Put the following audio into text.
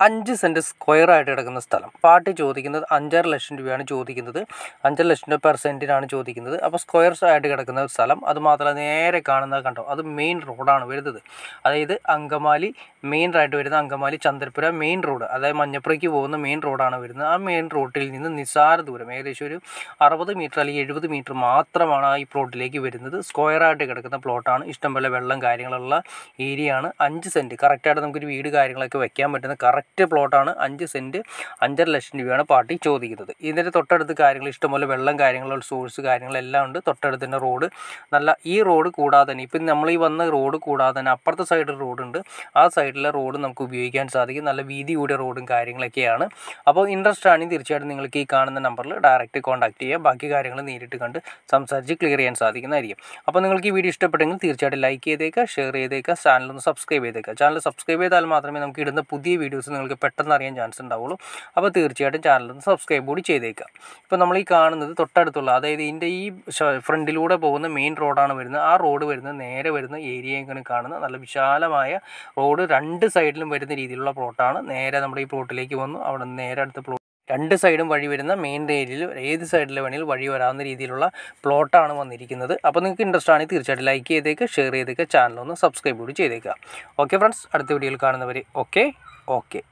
അഞ്ച് സെൻറ്റ് സ്ക്വയറായിട്ട് കിടക്കുന്ന സ്ഥലം പാർട്ടി ചോദിക്കുന്നത് അഞ്ചര ലക്ഷം രൂപയാണ് ചോദിക്കുന്നത് അഞ്ചര ലക്ഷം രൂപ പെർ സെൻറ്റിനാണ് ചോദിക്കുന്നത് അപ്പോൾ സ്ക്വയർസ് ആയിട്ട് കിടക്കുന്ന ഒരു സ്ഥലം അത് മാത്രമല്ല നേരെ കാണുന്നത് കണ്ടോ അത് മെയിൻ റോഡാണ് വരുന്നത് അതായത് അങ്കമാലി മെയിൻ ആയിട്ട് വരുന്ന അങ്കമാലി ചന്ദ്രപുര മെയിൻ റോഡ് അതായത് മഞ്ഞപ്പുറയ്ക്ക് പോകുന്ന മെയിൻ റോഡാണ് വരുന്നത് ആ മെയിൻ റോഡിൽ നിന്ന് നിസ്സാര ദൂരം ഏകദേശം ഒരു അറുപത് മീറ്റർ അല്ലെങ്കിൽ എഴുപത് മീറ്റർ മാത്രമാണ് ആ ഈ പ്ലോട്ടിലേക്ക് വരുന്നത് സ്ക്വയറായിട്ട് കിടക്കുന്ന പ്ലോട്ടാണ് ഇഷ്ടംപോലെ വെള്ളം കാര്യങ്ങളുള്ള ഏരിയയാണ് അഞ്ച് സെൻറ്റ് കറക്റ്റായിട്ട് നമുക്കൊരു വീട് കാര്യങ്ങളൊക്കെ വെക്കാൻ പറ്റുന്ന കറക്റ്റ് പ്ലോട്ടാണ് അഞ്ച് സെൻറ്റ് അഞ്ചര ലക്ഷം രൂപയാണ് പാർട്ടി ചോദിക്കുന്നത് ഇതിൻ്റെ തൊട്ടടുത്ത് കാര്യങ്ങൾ ഇഷ്ടംപോലെ വെള്ളം കാര്യങ്ങളുള്ള സോഴ്സ് കാര്യങ്ങളെല്ലാം ഉണ്ട് തൊട്ടടുത്ത് തന്നെ റോഡ് നല്ല ഈ റോഡ് കൂടാതെ തന്നെ ഇപ്പം നമ്മൾ ഈ വന്ന റോഡ് കൂടാതെ തന്നെ അപ്പുറത്തെ സൈഡിൽ റോഡുണ്ട് ആ സൈഡിലെ റോഡ് നമുക്ക് ഉപയോഗിക്കാൻ സാധിക്കും നല്ല വീതി കൂടിയ റോഡും കാര്യങ്ങളൊക്കെയാണ് അപ്പോൾ ഇൻട്രസ്റ്റ് ആണെങ്കിൽ തീർച്ചയായിട്ടും നിങ്ങൾക്ക് ഈ കാണുന്ന നമ്പറിൽ ഡയറക്റ്റ് കോൺടാക്ട് ചെയ്യുക ബാക്കി കാര്യങ്ങൾ നേരിട്ട് കണ്ട് സംസാരിച്ച് ക്ലിയർ ചെയ്യാൻ സാധിക്കുന്നതായിരിക്കും അപ്പോൾ നിങ്ങൾക്ക് ഈ വീഡിയോ ഇഷ്ടപ്പെട്ടെങ്കിൽ തീർച്ചയായിട്ടും ലൈക്ക് ചെയ്തേക്കുക ഷെയർ ചെയ്തേക്കുക ചാനൽ ഒന്ന് സബ്സ്ക്രൈബ് ചെയ്തേക്കുക ചാനൽ സബ്സ്ക്രൈബ് ചെയ്താൽ മാത്രമേ നമുക്ക് ഇടുന്ന പുതിയ വീഡിയോസ് നിങ്ങൾക്ക് പെട്ടെന്ന് അറിയാൻ ചാൻസ് ഉണ്ടാവുള്ളൂ അപ്പോൾ തീർച്ചയായിട്ടും ചാനൽ ഒന്ന് സബ്സ്ക്രൈബ് കൂടി ചെയ്തേക്കുക ഇപ്പോൾ നമ്മൾ ഈ കാണുന്നത് തൊട്ടടുത്തുള്ള അതായത് ഇതിൻ്റെ ഈ ഫ്രണ്ടിലൂടെ പോകുന്ന മെയിൻ റോഡാണ് വരുന്നത് ആ റോഡ് വരുന്നത് നേരെ വരുന്ന ഏരിയയൊക്കെയാണ് കാണുന്നത് നല്ല വിശാലമായ റോഡ് രണ്ട് സൈഡിലും വരുന്ന രീതിയിലുള്ള പ്ലോട്ടാണ് നേരെ നമ്മുടെ ഈ പ്ലോട്ടിലേക്ക് വന്നു അവിടെ നിന്ന് നേരെ അടുത്ത പ്ലോട്ട് രണ്ട് സൈഡും വഴി വരുന്ന മെയിൻ ഏരിയയിൽ ഏത് സൈഡിൽ വേണമെങ്കിലും വഴി വരാവുന്ന രീതിയിലുള്ള പ്ലോട്ടാണ് വന്നിരിക്കുന്നത് അപ്പോൾ നിങ്ങൾക്ക് ഇൻട്രസ്റ്റ് ആണെങ്കിൽ തീർച്ചയായിട്ടും ലൈക്ക് ചെയ്തേക്ക് ഷെയർ ചെയ്തേക്ക് ചാനൽ ഒന്ന് സബ്സ്ക്രൈബ് കൂടി ചെയ്തേക്കുക ഓക്കെ ഫ്രണ്ട്സ് അടുത്ത വീഡിയോയിൽ കാണുന്നവരെ ഓക്കെ ഓക്കെ